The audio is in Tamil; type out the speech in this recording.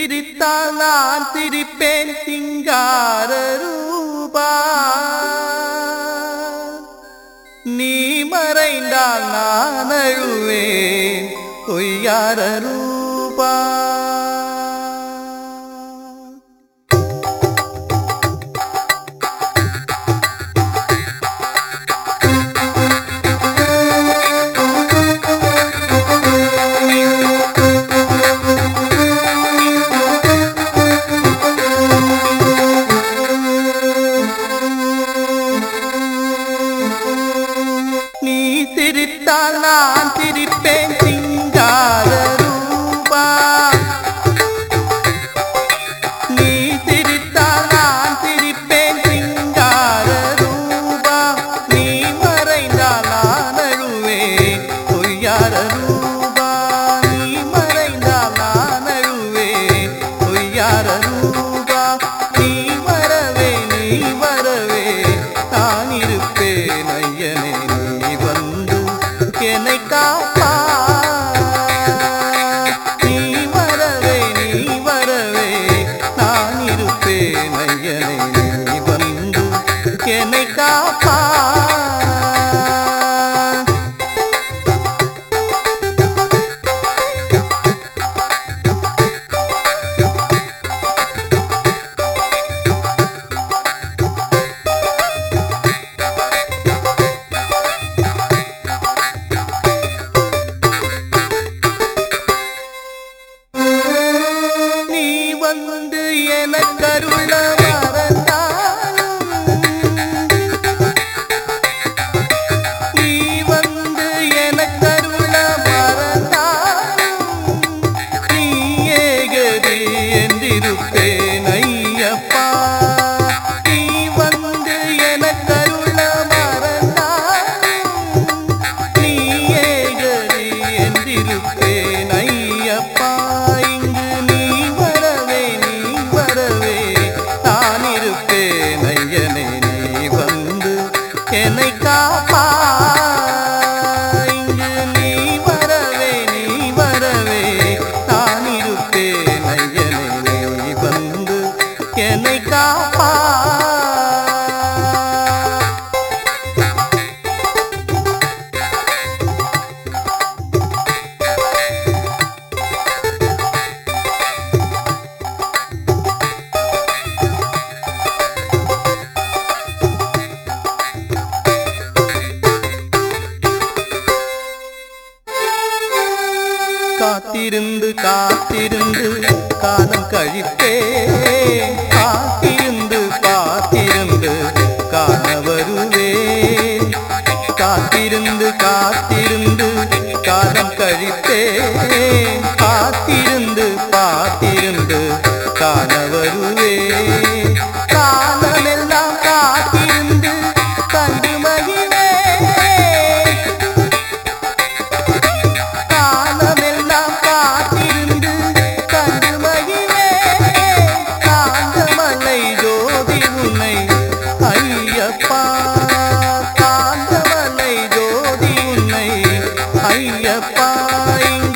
சிரித்தால் நான் சிரிப்பேன் சிங்கார ரூபா நீ மறைந்தால் நான் அழுவேன் பொய்யார ரூபா நீ சிரித்தால் நான் சிரிப்பேன் சிங்கார ரூபா நீ சிரித்தால் நான் சிரிப்பேன் சிங்கார ரூபா நீ மறைந்தால் நான் அழுவேன் பொய்யார ரூபா நீ மறைந்தால் நான் அழுவேன் பொய்யார ரூபா நீ வரவே நீ வரவே நான் இருப்பேன் ஐயனே நீ வந்து என்னை காப்பா நீ வரவே நீ வரவே நான் இருப்பேன் ஐயனே நீ வந்து என்னை காப்பா நீ வந்து எனக்கருள மறந்தாலும் நீ வந்து எனக்கருள மறந்தாலும் நீ ஏகதி என்றிருப்பேன் ஐயப்பா நீ வந்து எனக்கருள மறந்தாலும் நீ ஏகதி என்றிருப்பேன் ஐயப்பா இங்கு நீ வரவே நீ வரவே நான் இருப்பேன் ஐயனே நீ வந்து என்னை காப்பா இங்கு நீ வரவே நீ வரவே நான் இருப்பேன் ஐயனே நீ வந்து என்னை காப்பா காத்திருந்து காத்திருந்து காலம் கழித்தே காத்திருந்து காத்திருந்து காண வருவே காத்திருந்து காத்திருந்து காலம் கழித்தே காத்திருந்து காத்திருந்து காண வருவே காலமெல்லாம் காத்திருந்து கண்டு மகிழே காலமெல்லாம் காத்திருந்து கண்டு மகிழே காந்தமலை ஜோதி உன்னை ஐயப்பா காந்தமலை ஜோதி உன்னை ஐயப்பா இங்கு